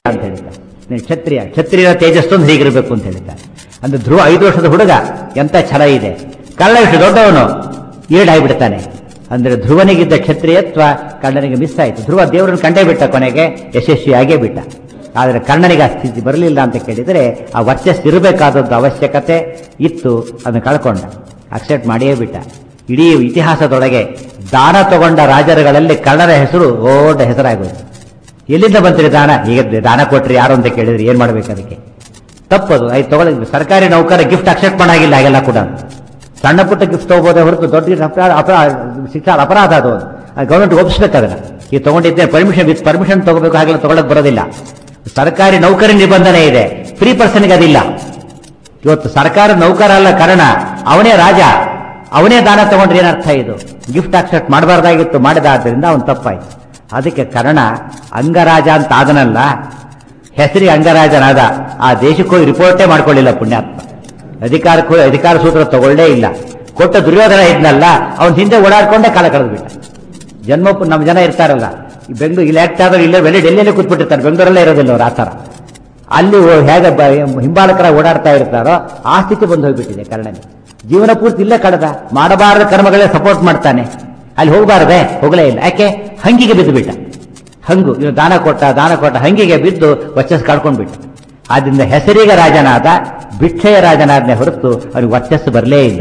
ಅಂತ ಹೇಳ್ತಾರೆ ನೀನು ಕ್ಷತ್ರಿಯ ಕ್ಷತ್ರಿಯರ ತೇಜಸ್ಸೊಂದು ಹೀಗಿರಬೇಕು ಅಂತ ಹೇಳ್ತಾರೆ ಅಂದ್ರೆ ಧ್ರುವ ಐದು ವರ್ಷದ ಹುಡುಗ ಎಂತ ಛಲ ಇದೆ ಕಳ್ಳ ಇಷ್ಟು ದೊಡ್ಡವನು ಈಡಾಗ್ಬಿಡ್ತಾನೆ ಅಂದ್ರೆ ಧ್ರುವನಿಗಿದ್ದ ಕ್ಷತ್ರಿಯತ್ವ ಕರ್ಣನಿಗೆ ಮಿಸ್ ಆಯಿತು ಧ್ರುವ ದೇವರನ್ನು ಕಂಡೇ ಬಿಟ್ಟ ಕೊನೆಗೆ ಯಶಸ್ವಿಯಾಗೇ ಬಿಟ್ಟ ಆದರೆ ಕರ್ಣನಿಗೆ ಆ ಸ್ಥಿತಿ ಬರಲಿಲ್ಲ ಅಂತ ಕೇಳಿದರೆ ಆ ವರ್ಚಸ್ಸು ಇರಬೇಕಾದದ್ದು ಅವಶ್ಯಕತೆ ಇತ್ತು ಅದನ್ನು ಕಳ್ಕೊಂಡ ಅಕ್ಸೆಪ್ಟ್ ಮಾಡಿಯೇ ಬಿಟ್ಟ ಇಡೀ ಇತಿಹಾಸದೊಳಗೆ ದಾನ ತಗೊಂಡ ರಾಜರುಗಳಲ್ಲಿ ಕರ್ಣನ ಹೆಸರು ದೊಡ್ಡ ಹೆಸರಾಗೋದು ಎಲ್ಲಿಂದ ಬಂತ್ರಿ ದಾನ ಈಗ ದಾನ ಕೊಟ್ರಿ ಯಾರು ಅಂತ ಕೇಳಿದ್ರೆ ಏನ್ ಮಾಡ್ಬೇಕು ಅದಕ್ಕೆ ತಪ್ಪದು ಐದು ತಗೊಳ್ಳಿ ಸರ್ಕಾರಿ ನೌಕರ ಗಿಫ್ಟ್ ಅಕ್ಸೆಪ್ಟ್ ಮಾಡಾಗಿಲ್ಲ ಹಾಗೆಲ್ಲ ಕೂಡ ಸಣ್ಣ ಪುಟ್ಟ ಗಿಫ್ಟ್ ತಗೋಬೋದೇ ಹೊರತು ದೊಡ್ಡ ಅಪರಾಧ ಅಪರಾಧ ಶಿಕ್ಷಾ ಅಪರಾಧ ಅದು ಗೌರ್ಮೆಂಟ್ ಒಪ್ಪಿಸ್ಬೇಕು ಅದನ್ನ ಈಗ ತಗೊಂಡಿದ್ದೆ ಪರ್ಮಿಷನ್ ವಿತ್ ಪರ್ಮಿಷನ್ ತಗೋಬೇಕು ಹಾಗೆಲ್ಲ ತಗೊಳಕ್ ಬರೋದಿಲ್ಲ ಸರ್ಕಾರಿ ನೌಕರಿ ನಿಬಂಧನೆ ಇದೆ ಫ್ರೀ ಪರ್ಸನ್ಗೆ ಅದಿಲ್ಲ ಇವತ್ತು ಸರ್ಕಾರ ನೌಕರ ಅಲ್ಲ ಕಾರಣ ಅವನೇ ರಾಜ ಅವನೇ ದಾನ ತಗೊಂಡ್ರೆ ಏನರ್ಥ ಇದು ಗಿಫ್ಟ್ ಅಕ್ಸೆಪ್ಟ್ ಮಾಡಬಾರ್ದಾಗಿತ್ತು ಮಾಡಿದ ಆದ್ದರಿಂದ ಅವನು ತಪ್ಪಾಯ್ತು ಅದಕ್ಕೆ ಕರ್ಣ ಅಂಗರಾಜ ಅಂತ ಆದನಲ್ಲ ಹೆಸರಿ ಅಂಗರಾಜನಾದ ಆ ದೇಶಕ್ಕೂ ರಿಪೋರ್ಟೇ ಮಾಡ್ಕೊಳ್ಳಿಲ್ಲ ಪುಣ್ಯಾತ್ಮ ಅಧಿಕಾರಕ್ಕೂ ಅಧಿಕಾರ ಸೂತ್ರ ತಗೊಳ್ಳೇ ಇಲ್ಲ ಕೊಟ್ಟ ದುರ್ಯೋಧನ ಇದ್ನಲ್ಲ ಅವನ ಹಿಂದೆ ಓಡಾಡ್ಕೊಂಡೇ ಕಾಲ ಕಳೆದು ಬಿಟ್ಟ ಜನ್ಮ ನಮ್ಮ ಜನ ಇರ್ತಾರಲ್ಲ ಈ ಬೆಂಗಳೂರು ಇಲ್ಲಿ ಆದ್ರೆ ಇಲ್ಲೇ ಬೆಲೆ ಡೆಲ್ಲಿಯಲ್ಲಿ ಕೂತ್ಬಿಟ್ಟಿರ್ತಾರೆ ಬೆಂಗಳೂರಲ್ಲೇ ಇರೋದಿಲ್ಲ ಅವ್ರು ಆ ಥರ ಅಲ್ಲಿ ಓ- ಹೇಗೆ ಬ- ಹಿಂಬಾಲಕರ ಓಡಾಡ್ತಾ ಇರ್ತಾರೋ ಆ ಸ್ಥಿತಿ ಬಂದು ಹೋಗ್ಬಿಟ್ಟಿದೆ ಕರ್ಣನಿಗೆ ಜೀವನ ಪೂರ್ತಿ ಇಲ್ಲೇ ಕಳೆದ ಮಾಡಬಾರದ ಕರ್ಮಗಳೇ ಸಪೋರ್ಟ್ ಮಾಡ್ತಾನೆ ಅಲ್ಲಿ ಹೋಗಬಾರದೆ ಹೋಗಲೇ ಇಲ್ಲ ಯಾಕೆ ಹಂಗಿಗೆ ಬಿದ್ದು ಬಿಟ್ಟ ಹಂಗು ಇವ್ನು ದಾನ ಕೊಟ್ಟ ದಾನ ಕೊಟ್ಟ ಹಂಗಿಗೆ ಬಿದ್ದು ವರ್ಚಸ್ಸು ಕಳ್ಕೊಂಡ್ಬಿಟ್ಟ ಆದ್ರಿಂದ ಹೆಸರಿಗೆ ರಾಜನಾದ ಭಿಕ್ಷೆಯ ರಾಜನಾದನೆ ಹೊರತು ಅವನಿಗೆ ವರ್ಚಸ್ಸು ಬರಲೇ ಇಲ್ಲ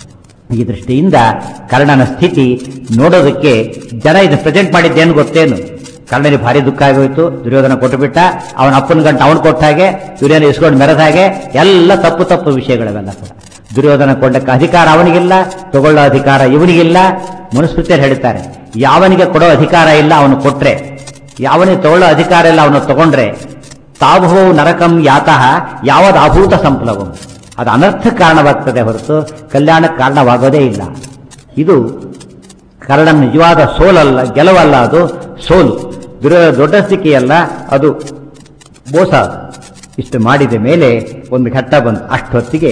ಈ ದೃಷ್ಟಿಯಿಂದ ಕರ್ಣನ ಸ್ಥಿತಿ ನೋಡೋದಕ್ಕೆ ಜನ ಇದು ಪ್ರೆಸೆಂಟ್ ಮಾಡಿದ್ದೇನು ಗೊತ್ತೇನು ಕರ್ಣನಿಗೆ ಭಾರಿ ದುಃಖ ಆಗೋಯ್ತು ದುರ್ಯೋಧನ ಕೊಟ್ಟು ಬಿಟ್ಟ ಅವನ ಅಪ್ಪನ ಗಂಟು ಅವನು ಕೊಟ್ಟ ಹಾಗೆ ದುರ್ಯೋಧನ ಇಸ್ಕೊಂಡು ಮೆರೆದ ಹಾಗೆ ಎಲ್ಲ ತಪ್ಪು ತಪ್ಪು ವಿಷಯಗಳವೆಲ್ಲ ಕೂಡ ದುರ್ಯೋಧನ ಕೊಂಡಕ್ಕೆ ಅಧಿಕಾರ ಅವನಿಗಿಲ್ಲ ತಗೊಳ್ಳೋ ಅಧಿಕಾರ ಇವನಿಗಿಲ್ಲ ಮನುಸ್ಮೃತಿಯಲ್ಲಿ ಹೇಳ್ತಾರೆ ಯಾವನಿಗೆ ಕೊಡೋ ಅಧಿಕಾರ ಇಲ್ಲ ಅವನು ಕೊಟ್ರೆ ಯಾವನಿಗೆ ತಗೊಳ್ಳೋ ಅಧಿಕಾರ ಇಲ್ಲ ಅವನು ತಗೊಂಡ್ರೆ ತಾಭೋ ನರಕಂ ಯಾತಃ ಯಾವದಾಭೂತ ಸಂಪ್ಲವಂ ಅದು ಅನರ್ಥ ಕಾರಣವಾಗ್ತದೆ ಹೊರತು ಕಲ್ಯಾಣಕ್ಕೆ ಕಾರಣವಾಗೋದೇ ಇಲ್ಲ ಇದು ಕರ್ಣನ ನಿಜವಾದ ಸೋಲಲ್ಲ ಗೆಲುವಲ್ಲ ಅದು ಸೋಲು ದುರ್ಯ ದೊಡ್ಡ ಸ್ಥಿತಿಯಲ್ಲ ಅದು ಮೋಸ ಇಷ್ಟು ಮಾಡಿದ ಮೇಲೆ ಒಂದು ಘಟ್ಟ ಬಂತು ಅಷ್ಟೊತ್ತಿಗೆ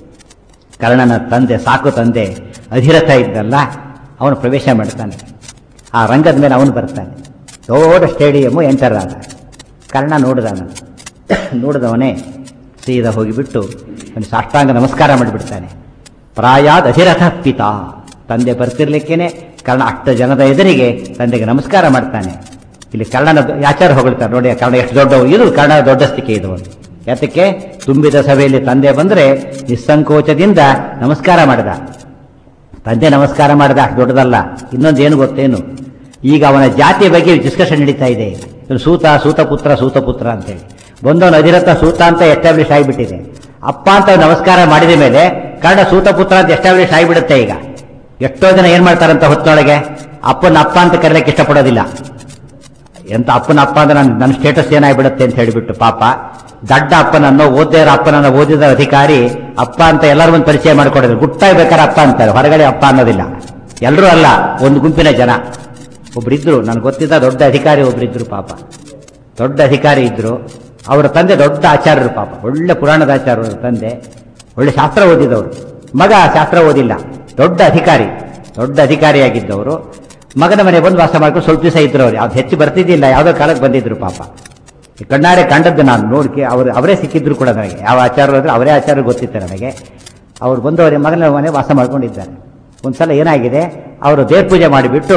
ಕರ್ಣನ ತಂದೆ ಸಾಕು ತಂದೆ ಅಧಿರಥ ಇದ್ದಲ್ಲ ಅವನು ಪ್ರವೇಶ ಮಾಡ್ತಾನೆ ಆ ರಂಗದ ಮೇಲೆ ಅವನು ಬರ್ತಾನೆ ದೊಡ್ಡ ಸ್ಟೇಡಿಯಮ್ಮು ಎಂಟರ್ ಆದ ಕರ್ಣ ನೋಡಿದ ಅವನು ನೋಡಿದವನೇ ಸೀದಾ ಹೋಗಿಬಿಟ್ಟು ಅವನು ಸಾಷ್ಟಾಂಗ ನಮಸ್ಕಾರ ಮಾಡಿಬಿಡ್ತಾನೆ ಪ್ರಾಯಾದ್ ಅಧಿರಥ ಪಿತಾ ತಂದೆ ಬರ್ತಿರ್ಲಿಕ್ಕೇನೆ ಕರ್ಣ ಅಷ್ಟು ಜನದ ಎದುರಿಗೆ ತಂದೆಗೆ ನಮಸ್ಕಾರ ಮಾಡ್ತಾನೆ ಇಲ್ಲಿ ಕರ್ಣನ ಆಚಾರ ಹೊಗಳ್ತಾರೆ ನೋಡಿ ಕರ್ಣ ಎಷ್ಟು ದೊಡ್ಡ ಇದು ಕರ್ಣನ ದೊಡ್ಡ ಸ್ಥಿತಿ ಇದು ಒಂದು ಯಾತಕ್ಕೆ ತುಂಬಿದ ಸಭೆಯಲ್ಲಿ ತಂದೆ ಬಂದ್ರೆ ನಿಸ್ಸಂಕೋಚದಿಂದ ನಮಸ್ಕಾರ ಮಾಡಿದ ತಂದೆ ನಮಸ್ಕಾರ ಮಾಡಿದ ಅಷ್ಟು ದೊಡ್ಡದಲ್ಲ ಇನ್ನೊಂದು ಏನು ಗೊತ್ತೇನು ಈಗ ಅವನ ಜಾತಿಯ ಬಗ್ಗೆ ಡಿಸ್ಕಷನ್ ನಡೀತಾ ಇದೆ ಇವನು ಸೂತ ಸೂತಪುತ್ರ ಸೂತಪುತ್ರ ಅಂತೇಳಿ ಬಂದವನು ಅಧಿರಥ ಸೂತ ಅಂತ ಎಸ್ಟಾಬ್ಲಿಷ್ ಆಗಿಬಿಟ್ಟಿದೆ ಅಪ್ಪ ಅಂತ ನಮಸ್ಕಾರ ಮಾಡಿದ ಮೇಲೆ ಕರ್ಣ ಸೂತಪುತ್ರ ಅಂತ ಎಸ್ಟಾಬ್ಲಿಷ್ ಆಗಿಬಿಡುತ್ತೆ ಈಗ ಎಷ್ಟೋ ಜನ ಏನ್ ಮಾಡ್ತಾರಂತ ಹೊತ್ತೊಳಗೆ ಅಪ್ಪನ ಅಪ್ಪ ಅಂತ ಕರೆಯಕ್ಕೆ ಇಷ್ಟಪಡೋದಿಲ್ಲ ಎಂತ ಅಪ್ಪನ ಅಪ್ಪ ಅಂದ್ರೆ ನನ್ನ ನನ್ನ ಸ್ಟೇಟಸ್ ಏನಾಗ್ಬಿಡುತ್ತೆ ಅಂತ ಹೇಳಿಬಿಟ್ಟು ಪಾಪ ದಡ್ಡ ಅಪ್ಪನನ್ನು ಓದಿರ ಅಪ್ಪನನ್ನು ಓದಿದ ಅಧಿಕಾರಿ ಅಪ್ಪ ಅಂತ ಎಲ್ಲರ ಒಂದು ಪರಿಚಯ ಮಾಡಿಕೊಡೋದು ಗುಟ್ಟಾಗಿ ಬೇಕಾದ್ರೆ ಅಪ್ಪ ಅಂತಾರೆ ಹೊರಗಡೆ ಅಪ್ಪ ಅನ್ನೋದಿಲ್ಲ ಎಲ್ಲರೂ ಅಲ್ಲ ಒಂದು ಗುಂಪಿನ ಜನ ಒಬ್ರಿದ್ರು ನನ್ಗೆ ಗೊತ್ತಿದ್ದ ದೊಡ್ಡ ಅಧಿಕಾರಿ ಒಬ್ರಿದ್ರು ಪಾಪ ದೊಡ್ಡ ಅಧಿಕಾರಿ ಇದ್ರು ಅವರ ತಂದೆ ದೊಡ್ಡ ಆಚಾರ್ಯರು ಪಾಪ ಒಳ್ಳೆ ಪುರಾಣದ ಆಚಾರ್ಯರು ತಂದೆ ಒಳ್ಳೆ ಶಾಸ್ತ್ರ ಓದಿದವರು ಮಗ ಶಾಸ್ತ್ರ ಓದಿಲ್ಲ ದೊಡ್ಡ ಅಧಿಕಾರಿ ದೊಡ್ಡ ಅಧಿಕಾರಿಯಾಗಿದ್ದವರು ಮಗನ ಮನೆ ಬಂದು ವಾಸ ಮಾಡ್ಕೊಂಡು ಸ್ವಲ್ಪ ದಿವಸ ಇದ್ರು ಅವ್ರು ಯಾವ್ದು ಹೆಚ್ಚು ಬರ್ತಿದ್ದಿಲ್ಲ ಯಾವುದೋ ಕಾಲಕ್ಕೆ ಬಂದಿದ್ರು ಪಾಪ ಈ ಕಣ್ಣಾರೆ ಕಂಡದ್ದು ನಾನು ನೋಡ್ಕೆ ಅವರು ಅವರೇ ಸಿಕ್ಕಿದ್ರು ಕೂಡ ನನಗೆ ಯಾವ ಆಚಾರ ಅಂದ್ರೆ ಅವರೇ ಆಚಾರ ಗೊತ್ತಿತ್ತು ನನಗೆ ಅವ್ರು ಬಂದವರೇ ಮಗನ ಮನೆ ವಾಸ ಮಾಡ್ಕೊಂಡಿದ್ದಾರೆ ಒಂದ್ಸಲ ಏನಾಗಿದೆ ಅವರು ದೇವ್ರ ಪೂಜೆ ಮಾಡಿಬಿಟ್ಟು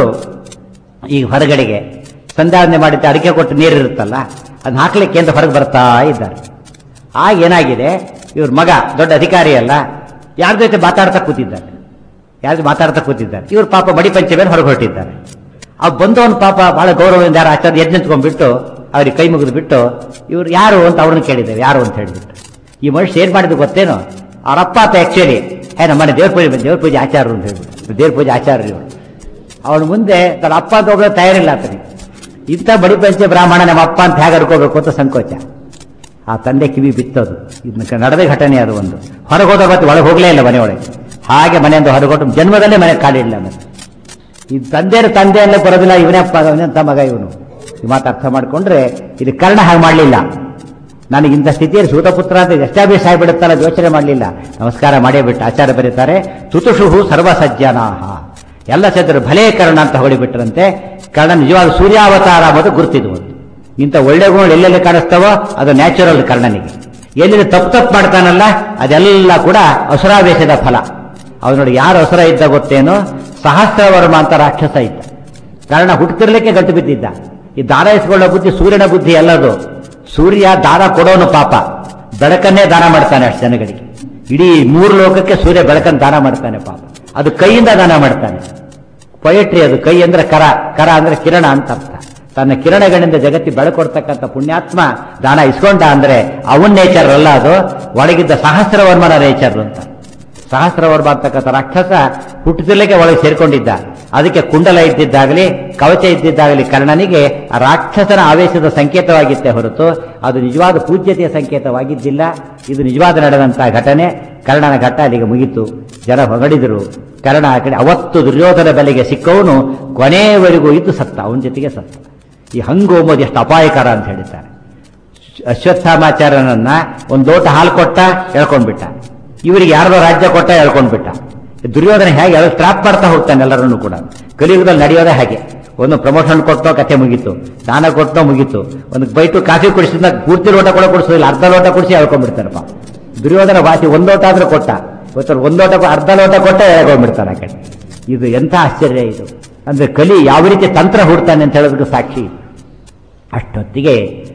ಈಗ ಹೊರಗಡೆಗೆ ಸಂಧಾರಣೆ ಮಾಡಿದ್ದ ಅಡಿಕೆ ಕೊಟ್ಟು ನೀರಿರುತ್ತಲ್ಲ ಅದನ್ನ ಹಾಕ್ಲಿಕ್ಕೆ ಅಂತ ಹೊರಗೆ ಬರ್ತಾ ಇದ್ದಾರೆ ಆಗ ಏನಾಗಿದೆ ಇವ್ರ ಮಗ ದೊಡ್ಡ ಅಧಿಕಾರಿ ಅಲ್ಲ ಯಾರ ಜೊತೆ ಮಾತಾಡ್ತಾ ಕೂತಿದ್ದಾರೆ ಯಾರು ಮಾತಾಡ್ತಾ ಕೂತಿದ್ದಾರೆ ಇವ್ರು ಪಾಪ ಮಡಿ ಪಂಚೆ ಮೇಲೆ ಹೊರಗೆ ಹೊರಟಿದ್ದಾರೆ ಆ ಬಂದವನು ಪಾಪ ಬಹಳ ಗೌರವದಿಂದ ಯಾರು ಆಚಾರ್ಯ ಎದ್ದು ನಿಂತ್ಕೊಂಡ್ಬಿಟ್ಟು ಅವ್ರಿಗೆ ಕೈ ಮುಗಿದು ಬಿಟ್ಟು ಇವ್ರು ಯಾರು ಅಂತ ಅವ್ರನ್ನ ಕೇಳಿದ್ದೇವೆ ಯಾರು ಅಂತ ಹೇಳಿಬಿಟ್ಟು ಈ ಮನುಷ್ಯ ಏನ್ ಮಾಡಿದ್ದು ಗೊತ್ತೇನು ಅವ್ರ ಅಪ್ಪ ಅಂತ ಆಕ್ಚುಲಿ ಹೇ ನಮ್ಮನೆ ದೇವ್ರ ಪೂಜೆ ದೇವ್ರ ಪೂಜೆ ಆಚಾರ್ಯರು ಅಂತ ಹೇಳ್ಬಿಟ್ಟು ದೇವ್ರ ಪೂಜೆ ಆಚಾರ್ಯರು ಇವರು ಅವನ ಮುಂದೆ ತನ್ನ ಅಪ್ಪ ಅಂತ ಹೋಗಲು ತಯಾರಿಲ್ಲ ಆತನಿಗೆ ಇಂಥ ಬಡಿ ಪಂಚೆ ಬ್ರಾಹ್ಮಣ ನಮ್ಮ ಅಪ್ಪ ಅಂತ ಹೇಗೆ ಅಡ್ಕೋಬೇಕು ಅಂತ ಸಂಕೋಚ ಆ ತಂದೆ ಕಿವಿ ಬಿತ್ತದು ಇದನ್ನ ನಡೆದ ಘಟನೆ ಅದು ಒಂದು ಹೊರಗೆ ಹೋದ ಮತ್ತೆ ಒಳಗೆ ಹೋಗಲೇ ಇಲ್ಲ ಮನೆಯೊಳಗೆ ಹಾಗೆ ಮನೆಯಿಂದ ಹೊರಗೊಟ್ಟು ಜನ್ಮದಲ್ಲೇ ಮನೆ ಕಾಲಿಡಲಿಲ್ಲ ಮತ್ತೆ ಈ ತಂದೆಯ ತಂದೆಯಲ್ಲೇ ಬರೋದಿಲ್ಲ ಇವನೇ ಅಪ್ಪ ಇವನಂತ ಮಗ ಇವನು ಈ ಮಾತು ಅರ್ಥ ಮಾಡ್ಕೊಂಡ್ರೆ ಇದು ಕರ್ಣ ಹಾಗೆ ಮಾಡಲಿಲ್ಲ ನನಗೆ ಇಂಥ ಸ್ಥಿತಿಯಲ್ಲಿ ಸೂತಪುತ್ರ ಅಂತ ಎಸ್ಟಾಬ್ಲಿಷ್ ಆಗಿಬಿಡುತ್ತಲ್ಲ ಯೋಚನೆ ಮಾಡಲಿಲ್ಲ ನಮಸ್ಕಾರ ಮಾಡೇ ಬಿಟ್ಟು ಆಚಾರ್ಯ ಬರೀತಾರೆ ತುತುಷುಹು ಸರ್ವಸಜ್ಜನಾಹ ಎಲ್ಲ ಸಜ್ಜರು ಭಲೇ ಕರ್ಣ ಅಂತ ಹೊಡಿಬಿಟ್ರಂತೆ ಕರ್ಣ ನಿಜವಾದ ಸೂರ್ಯಾವತಾರ ಅನ್ನೋದು ಗುರುತಿದು ಒಂದು ಇಂಥ ಒಳ್ಳೆ ಗುಣಗಳು ಎಲ್ಲೆಲ್ಲಿ ಕಾಣಿಸ್ತಾವೋ ಅದು ನ್ಯಾಚುರಲ್ ಕರ್ಣನಿಗೆ ಎಲ್ಲಿ ತಪ್ಪು ತಪ್ಪು ಮಾಡ್ತಾನಲ್ಲ ಅದೆಲ್ಲ ಕೂಡ ಅಸುರಾವೇಶದ ಫಲ ಅವನು ನೋಡಿ ಯಾರು ಅಸುರ ಇದ್ದ ಗೊತ್ತೇನೋ ಸಹಸ್ರವರ್ಮ ಅಂತ ರಾಕ್ಷಸ ಇದ್ದ ಕಾರಣ ಹುಟ್ಟುತ್ತಿರ್ಲಿಕ್ಕೆ ಗಂಟು ಬಿದ್ದಿದ್ದ ಈ ದಾನ ಇಸ್ಕೊಳ್ಳೋ ಬುದ್ಧಿ ಸೂರ್ಯನ ಬುದ್ಧಿ ಎಲ್ಲದು ಸೂರ್ಯ ದಾನ ಕೊಡೋನು ಪಾಪ ಬೆಳಕನ್ನೇ ದಾನ ಮಾಡ್ತಾನೆ ಅಷ್ಟು ಜನಗಳಿಗೆ ಇಡೀ ಮೂರು ಲೋಕಕ್ಕೆ ಸೂರ್ಯ ಬೆಳಕನ್ನು ದಾನ ಮಾಡ್ತಾನೆ ಪಾಪ ಅದು ಕೈಯಿಂದ ದಾನ ಮಾಡ್ತಾನೆ ಪೊಯಟ್ರಿ ಅದು ಕೈ ಅಂದ್ರೆ ಕರ ಕರ ಅಂದ್ರೆ ಕಿರಣ ಅಂತ ಅರ್ಥ ತನ್ನ ಕಿರಣಗಳಿಂದ ಜಗತ್ತಿ ಬೆಳಕೊಡ್ತಕ್ಕಂಥ ಪುಣ್ಯಾತ್ಮ ದಾನ ಇಸ್ಕೊಂಡ ಅಂದ್ರೆ ಅವನ್ ನೇಚರ್ ಅಲ್ಲ ಅದು ಒಳಗಿದ್ದ ಸಹಸ್ರವರ್ಮನ ನೇಚರ್ ಅಂತ ಸಹಸ್ರವರ್ಮ ಅಂತಕ್ಕಂಥ ರಾಕ್ಷಸ ಹುಟ್ಟುತ್ತಲಿಕ್ಕೆ ಒಳಗೆ ಸೇರ್ಕೊಂಡಿದ್ದ ಅದಕ್ಕೆ ಕುಂಡಲ ಇದ್ದಿದ್ದಾಗಲಿ ಕವಚ ಇದ್ದಿದ್ದಾಗಲಿ ಕರ್ಣನಿಗೆ ಆ ರಾಕ್ಷಸನ ಆವೇಶದ ಸಂಕೇತವಾಗಿತ್ತೇ ಹೊರತು ಅದು ನಿಜವಾದ ಪೂಜ್ಯತೆಯ ಸಂಕೇತವಾಗಿದ್ದಿಲ್ಲ ಇದು ನಿಜವಾದ ನಡೆದಂತಹ ಘಟನೆ ಕರ್ಣನ ಘಟ್ಟ ಅಲ್ಲಿಗೆ ಮುಗಿತು ಜನ ಹೊಗಳಿದರು ಕರ್ಣ ಆ ಕಡೆ ಅವತ್ತು ದುರ್ಯೋಧನ ಬೆಲೆಗೆ ಸಿಕ್ಕವನು ಕೊನೆಯವರೆಗೂ ಇದ್ದು ಸತ್ತ ಅವನ ಜೊತೆಗೆ ಸತ್ತ ಈ ಹಂಗು ಹೋಗೋದು ಎಷ್ಟು ಅಪಾಯಕರ ಅಂತ ಹೇಳಿದ್ದಾರೆ ಅಶ್ವತ್ಥಾಮಾಚಾರ್ಯನನ್ನ ಒಂದು ಲೋಟ ಹಾಲು ಕೊಟ್ಟ ಎಳ್ಕೊಂಡ್ಬಿಟ್ಟ ಇವರಿಗೆ ಯಾರ್ದೋ ರಾಜ್ಯ ಕೊಟ್ಟ ಎಳ್ಕೊಂಡ್ಬಿಟ್ಟ ದುರ್ಯೋಧನ ಹೇಗೆ ಎಲ್ಲ ಟ್ರಾಪ್ ಮಾಡ್ತಾ ಹೋಗ್ತಾನೆ ಎಲ್ಲರನ್ನು ಕೂಡ ಕಲಿಯುಗದಲ್ಲಿ ನಡೆಯೋದೇ ಹಾಗೆ ಒಂದು ಪ್ರಮೋಷನ್ ಕೊಟ್ಟೋ ಕಥೆ ಮುಗೀತು ದಾನ ಕೊಟ್ಟೋ ಮುಗೀತು ಒಂದು ಬೈಟು ಕಾಫಿ ಕುಡಿಸಿದ ಪೂರ್ತಿ ಲೋಟ ಕೂಡ ಕುಡಿಸೋದಿಲ್ಲ ಅರ್ಧ ಲೋಟ ಕುಡಿಸಿ ಎಳ್ಕೊಂಡ್ಬಿಡ್ತಾರಪ್ಪ ದುರ್ಯೋಧನ ವಾಸಿ ಒಂದು ಲೋಟ ಆದ್ರೂ ಕೊಟ್ಟ ಇವತ್ತು ಒಂದು ಲೋಟ ಅರ್ಧ ಲೋಟ ಕೊಟ್ಟ ಎಳ್ಕೊಂಡ್ಬಿಡ್ತಾನೆ ಆ ಕಡೆ ಇದು ಎಂಥ ಆಶ್ಚರ್ಯ ಇದು ಅಂದ್ರೆ ಕಲಿ ಯಾವ ರೀತಿ ತಂತ್ರ ಹುಡ್ತಾನೆ ಅಂತ ಹೇಳೋದಕ್ಕೆ ಸಾಕ್ಷಿ ಇದು. ಅಷ್ಟೊತ್ತಿಗೆ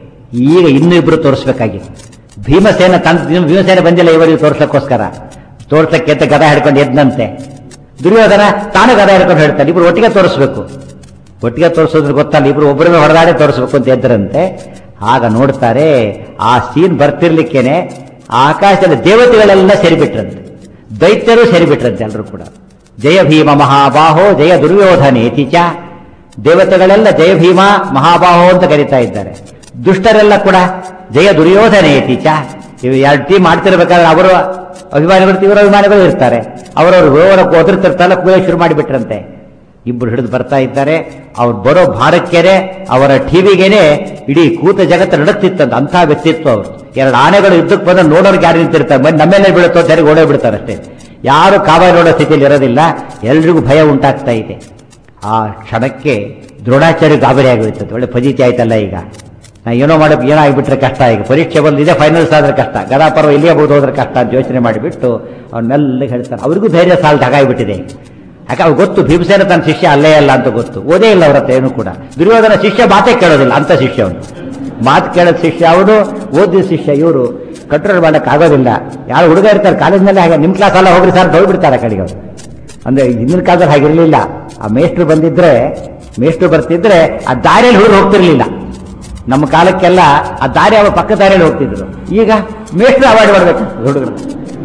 ಈಗ ಇನ್ನೂ ಇಬ್ರು ತೋರಿಸ್ಬೇಕಾಗಿತ್ತು ಭೀಮಸೇನ ತನ್ ಭೀಮಸೇನ ಬಂದಿಲ್ಲ ಇವರಿಗೆ ತೋರ್ಸಕ್ಕೋಸ್ಕರ ತೋರ್ಸಕ್ಕೆ ಅಂತ ಗದ ಹಿಡ್ಕೊಂಡು ಎದ್ದಂತೆ ದುರ್ಯೋಧನ ತಾನು ಗದ ಹಿಡ್ಕೊಂಡು ಹೇಳ್ತಾನೆ ಇಬ್ರು ಒಟ್ಟಿಗೆ ತೋರಿಸ್ಬೇಕು ಒಟ್ಟಿಗೆ ತೋರಿಸೋದ್ರ ಗೊತ್ತಲ್ಲ ಇಬ್ರು ಒಬ್ಬರನ್ನ ಹೊಡೆದಾಡಿ ತೋರಿಸ್ಬೇಕು ಅಂತ ಎದ್ರಂತೆ ಆಗ ನೋಡ್ತಾರೆ ಆ ಸೀನ್ ಬರ್ತಿರ್ಲಿಕ್ಕೇನೆ ಆಕಾಶದಲ್ಲಿ ದೇವತೆಗಳೆಲ್ಲ ಸೇರಿಬಿಟ್ರಂತೆ ದೈತ್ಯರು ಸೇರಿಬಿಟ್ರಂತೆ ಎಲ್ಲರೂ ಕೂಡ ಜಯ ಭೀಮ ಮಹಾಬಾಹೋ ಜಯ ದುರ್ಯೋಧನೇತಿ ಚ ದೇವತೆಗಳೆಲ್ಲ ಜಯ ಭೀಮ ಮಹಾಬಾಹೋ ಅಂತ ಕರೀತಾ ಇದ್ದಾರೆ ದುಷ್ಟರೆಲ್ಲ ಕೂಡ ಜಯ ದುರ್ಯೋಧನೇತಿ ಚ ಇವು ಎರಡು ಟೀಮ್ ಮಾಡ್ತಿರ್ಬೇಕಾದ್ರೆ ಅವರು ಅಭಿಮಾನಿಗಳು ತೀವ್ರ ಅಭಿಮಾನಿಗಳು ಇರ್ತಾರೆ ಅವರವರು ವಿವರ ಒದರ್ತಿರ್ತಾರಲ್ಲ ಕೂಡಲೇ ಶುರು ಮಾಡಿಬಿಟ್ರಂತೆ ಇಬ್ಬರು ಹಿಡಿದು ಬರ್ತಾ ಇದ್ದಾರೆ ಅವ್ರು ಬರೋ ಭಾರಕ್ಕೇನೆ ಅವರ ಟಿವಿಗೇನೆ ಇಡೀ ಕೂತ ಜಗತ್ತು ನಡುತ್ತಿತ್ತಂತ ಅಂಥ ವ್ಯಕ್ತಿತ್ವ ಅವರು ಎರಡು ಆನೆಗಳು ಯುದ್ಧಕ್ಕೆ ಬಂದ ನೋಡೋರ್ಗೆ ಯಾರು ನಿಂತಿರ್ತಾರೆ ಬಂದು ನಮ್ಮೇಲೆ ಬೀಳುತ್ತೋ ಅಂತ ಹೇಳಿ ಓಡೇ ಬಿಡ್ತಾರೆ ಅಷ್ಟೇ ಯಾರು ಕಾವಾಯಿ ನೋಡೋ ಸ್ಥಿತಿಯಲ್ಲಿ ಇರೋದಿಲ್ಲ ಎಲ್ರಿಗೂ ಭಯ ಉಂಟಾಗ್ತಾ ಇದೆ ಆ ಕ್ಷಣಕ್ಕೆ ದ್ರೋಣಾಚಾರ್ಯ ಗಾಬರಿ ಆಗೋಯ್ತದೆ ಒಳ್ಳೆ ಫಜಿತಿ ಆಯ್ತಲ್ಲ ಈಗ ನಾ ಏನೋ ಮಾಡಕ್ಕೆ ಏನೋ ಆಗಿಬಿಟ್ರೆ ಕಷ್ಟ ಈಗ ಪರೀಕ್ಷೆ ಬಂದಿದೆ ಫೈನಲ್ಸ್ ಆದ್ರೆ ಕಷ್ಟ ಗದಾಪರ್ವ ಇಲ್ಲಿಯೇ ಬಹುದು ಹೋದ್ರೆ ಕಷ್ಟ ಅಂತ ಯೋಚನೆ ಮಾಡಿಬಿಟ್ಟು ಅವ್ರನ್ನೆಲ್ಲ ಹೇಳ್ತಾರೆ ಅವ್ರಿಗೂ ಧೈರ್ಯ ಸಾಲದ ಹಾಗಾಗ್ಬಿಟ್ಟಿದೆ ಯಾಕೆ ಅವ್ರು ಗೊತ್ತು ಭೀಮಸೇನ ತನ್ನ ಶಿಷ್ಯ ಅಲ್ಲೇ ಅಲ್ಲ ಅಂತ ಗೊತ್ತು ಓದೇ ಇಲ್ಲ ಅವ್ರ ಹತ್ರ ಏನು ಕೂಡ ದುರ್ಯೋಧನ ಶಿಷ್ಯ ಮಾತೇ ಕೇಳೋದಿಲ್ಲ ಅಂತ ಶಿಷ್ಯ ಅವನು ಮಾತು ಕೇಳೋದ್ ಶಿಷ್ಯ ಅವನು ಓದಿದ ಶಿಷ್ಯ ಇವರು ಕಂಟ್ರೋಲ್ ಮಾಡಕ್ ಆಗೋದಿಲ್ಲ ಯಾರು ಹುಡುಗ ಇರ್ತಾರೆ ಕಾಲೇಜ್ನಲ್ಲಿ ಹಾಗೆ ನಿಮ್ಮ ಕ್ಲಾಸ್ ಎಲ್ಲ ಹೋಗ್ರಿ ಸರ್ ಹೋಗ್ಬಿಡ್ತಾರೆ ಆ ಕಡೆಗೆ ಅವರು ಅಂದ್ರೆ ಹಿಂದಿನ ಕಾಲದಲ್ಲಿ ಹಾಗಿರ್ಲಿಲ್ಲ ಆ ಮೇಷ್ಟ್ರು ಬಂದಿದ್ರೆ ಮೇಷ್ಟ್ರು ಬರ್ತಿದ್ರೆ ಆ ದಾರಿಯಲ್ಲಿ ಹುಡುಗರು ಹೋಗ್ತಿರ್ಲಿಲ್ಲ ನಮ್ಮ ಕಾಲಕ್ಕೆಲ್ಲ ಆ ದಾರಿ ಅವರ ಪಕ್ಕ ದಾರಿಯಲ್ಲಿ ಹೋಗ್ತಿದ್ರು ಈಗ ಮೇಷ್ಟ್ರು ಅವಾಯ್ಡ್ ಮಾಡ್ಬೇಕು ಹುಡುಗರು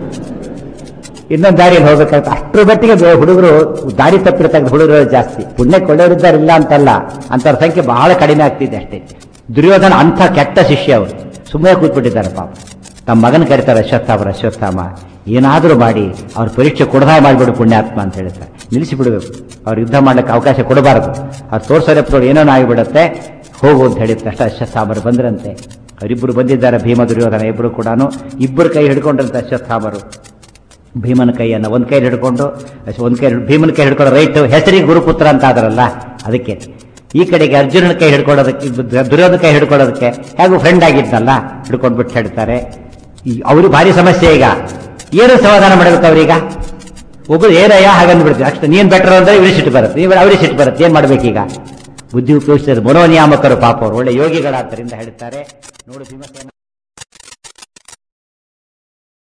ಇನ್ನೊಂದು ದಾರಿಯಲ್ಲಿ ಹೋಗ್ಬೇಕಾಗುತ್ತೆ ಅಷ್ಟರ ಮಟ್ಟಿಗೆ ಬೆ- ಹುಡುಗರು ದಾರಿ ತಪ್ಪಿರ್ತಕ್ಕಂಥ ಹುಡುಗರು ಜಾಸ್ತಿ ಪುಣ್ಯ ಕೊಳ್ಳೋರಿದ್ದಾರೆ ಇಲ್ಲ ಅಂತಲ್ಲ ಅಂತರ ಸಂಖ್ಯೆ ಬಹಳ ಕಡಿಮೆ ಆಗ್ತಿದೆ ಅಷ್ಟೇ ದುರ್ಯೋಧನ ಅಂಥ ಕೆಟ್ಟ ಶಿಷ್ಯ ಅವರು ಸುಮ್ಮನೆ ಕೂತ್ಬಿಟ್ಟಿದ್ದಾರೆ ಪಾಪ ತಮ್ಮ ಮಗನ ಕರೀತಾರೆ ಅಶ್ವತ್ಥಾಮರ ಅಶ್ವತ್ಥಾಮ ಏನಾದರೂ ಮಾಡಿ ಅವ್ರ ಪರೀಕ್ಷೆ ಕೊಡದಾ ಮಾಡಿಬಿಡು ಪುಣ್ಯಾತ್ಮ ಅಂತ ಹೇಳ್ತಾರೆ ನಿಲ್ಲಿಸಿ ಬಿಡಬೇಕು ಅವ್ರು ಯುದ್ಧ ಮಾಡ್ಲಿಕ್ಕೆ ಅವಕಾಶ ಕೊಡಬಾರದು ಅವ್ರು ತೋರ್ಸೋರೆಪ್ಪ ಏನೋ ಆಗಿಬಿಡುತ್ತೆ ಹೋಗು ಅಂತ ಹೇಳಿದ ತಕ್ಷಣ ಅಶ್ವತ್ಥಾಮರು ಬಂದ್ರಂತೆ ಅವರಿಬ್ಬರು ಬಂದಿದ್ದಾರೆ ಭೀಮ ದುರ್ಯೋಧನ ಇಬ್ಬರು ಕೂಡ ಇಬ್ಬರು ಕೈ ಹಿಡ್ಕೊಂಡ್ರಂತೆ ಅಶ್ವತ್ಥಾಮರು ಭೀಮನ ಕೈಯನ್ನು ಒಂದು ಕೈ ಹಿಡ್ಕೊಂಡು ಒಂದು ಕೈ ಭೀಮನ ಕೈ ಹಿಡ್ಕೊಂಡು ರೈಟ್ ಹೆಸರಿಗೆ ಗುರುಪುತ್ರ ಅಂತ ಆದ್ರಲ್ಲ ಅದಕ್ಕೆ ಈ ಕಡೆಗೆ ಅರ್ಜುನನ ಕೈ ಹಿಡ್ಕೊಳ್ಳೋದಕ್ಕೆ ದುರ್ಯೋಧನ ಕೈ ಹಿಡ್ಕೊಳ್ಳೋದಕ್ಕೆ ಹೇಗೂ ಫ್ರೆಂಡ್ ಆಗಿದ್ನಲ್ಲ ಹಿಡ್ಕೊಂಡು ಬಿಟ್ಟು ಹೇಳ್ತಾರೆ ಈ- ಅವ್ರಿಗೆ ಭಾರಿ ಸಮಸ್ಯೆ ಈಗ ಏನು ಸಮಾಧಾನ ಮಾಡಬೇಕು ಅವ್ರೀಗ ಒಬ್ಬರು ಏನಯ್ಯ ಹಾಗಂದ್ಬಿಡ್ತೀವಿ ಅಷ್ಟೇ ನೀನ್ ಬೆಟರ್ ಅಂದ್ರೆ ಇವ್ರಿಗೆ ಸಿಟ್ಟು ಬರುತ್ತೆ ಇವ್ರು ಅವ್ರಿಗೆ ಸಿಟ್ಟು ಬರುತ್ತೆ ಏನ್ ಮಾಡ್ಬೇಕೀಗ ಬುದ್ಧಿ ಉಪಯೋಗಿಸಿದ್ರೆ ಮನೋನಿಯಾಮಕರು ಪಾಪ ಅವರು ಒಳ್ಳೆ ಯೋಗಿಗಳಾದ್ದರಿಂದ ಹೇಳ್ತಾರೆ ನೋಡು ಭೀಮಸೇನ